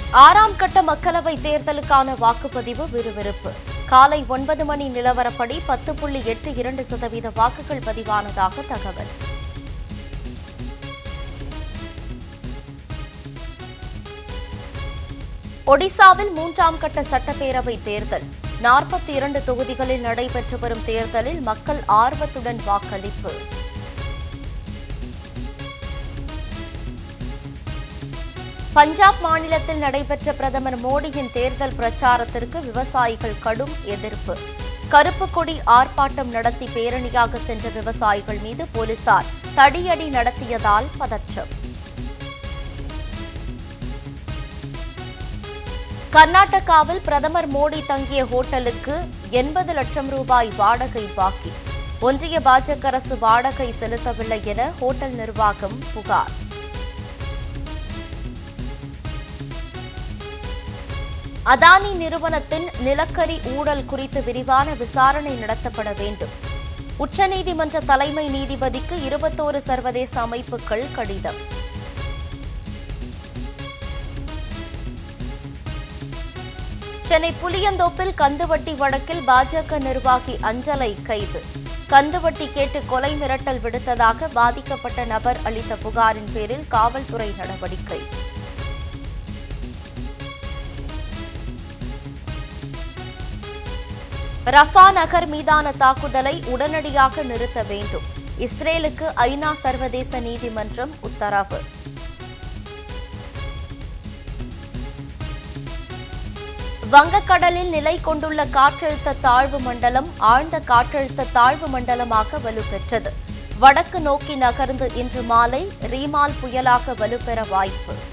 ஆறாம் கட்ட மக்களவை தேர்தலுக்கான வாக்குப்பதிவு விறுவிறுப்பு காலை ஒன்பது மணி நிலவரப்படி பத்து புள்ளி எட்டு இரண்டு சதவீத வாக்குகள் பதிவானதாக தகவல் ஒடிசாவில் மூன்றாம் கட்ட சட்டப்பேரவை தேர்தல் நாற்பத்தி இரண்டு தொகுதிகளில் நடைபெற்று வரும் தேர்தலில் மக்கள் ஆர்வத்துடன் வாக்களிப்பு பஞ்சாப் மாநிலத்தில் நடைபெற்ற பிரதமர் மோடியின் தேர்தல் பிரச்சாரத்திற்கு விவசாயிகள் கடும் எதிர்ப்பு கருப்பு கொடி ஆர்ப்பாட்டம் நடத்தி பேரணியாக சென்ற விவசாயிகள் மீது போலீசார் தடியடி நடத்தியதால் பதற்றம் கர்நாடகாவில் பிரதமர் மோடி தங்கிய ஹோட்டலுக்கு எண்பது லட்சம் ரூபாய் வாடகை பாக்கி ஒன்றிய பாஜக அரசு வாடகை செலுத்தவில்லை என ஹோட்டல் நிர்வாகம் புகார் அதானி நிறுவனத்தின் நிலக்கரி ஊழல் குறித்து விரிவான விசாரணை நடத்தப்பட வேண்டும் உச்சநீதிமன்ற தலைமை நீதிபதிக்கு இருபத்தோரு சர்வதேச அமைப்புகள் கடிதம் சென்னை புளியந்தோப்பில் கந்துவட்டி வழக்கில் பாஜக நிர்வாகி அஞ்சலை கைது கந்துவட்டி கேட்டு கொலை மிரட்டல் விடுத்ததாக பாதிக்கப்பட்ட நபர் அளித்த புகாரின் பேரில் காவல்துறை நடவடிக்கை ரஃபா நகர் மீதான தாக்குதலை உடனடியாக நிறுத்த வேண்டும் இஸ்ரேலுக்கு ஐநா சர்வதேச நீதிமன்றம் உத்தரவு வங்கக்கடலில் நிலை கொண்டுள்ள காற்றழுத்த தாழ்வு மண்டலம் ஆழ்ந்த காற்றழுத்த தாழ்வு மண்டலமாக வலுப்பெற்றது வடக்கு நோக்கி நகர்ந்து இன்று மாலை ரீமால் புயலாக வலுப்பெற வாய்ப்பு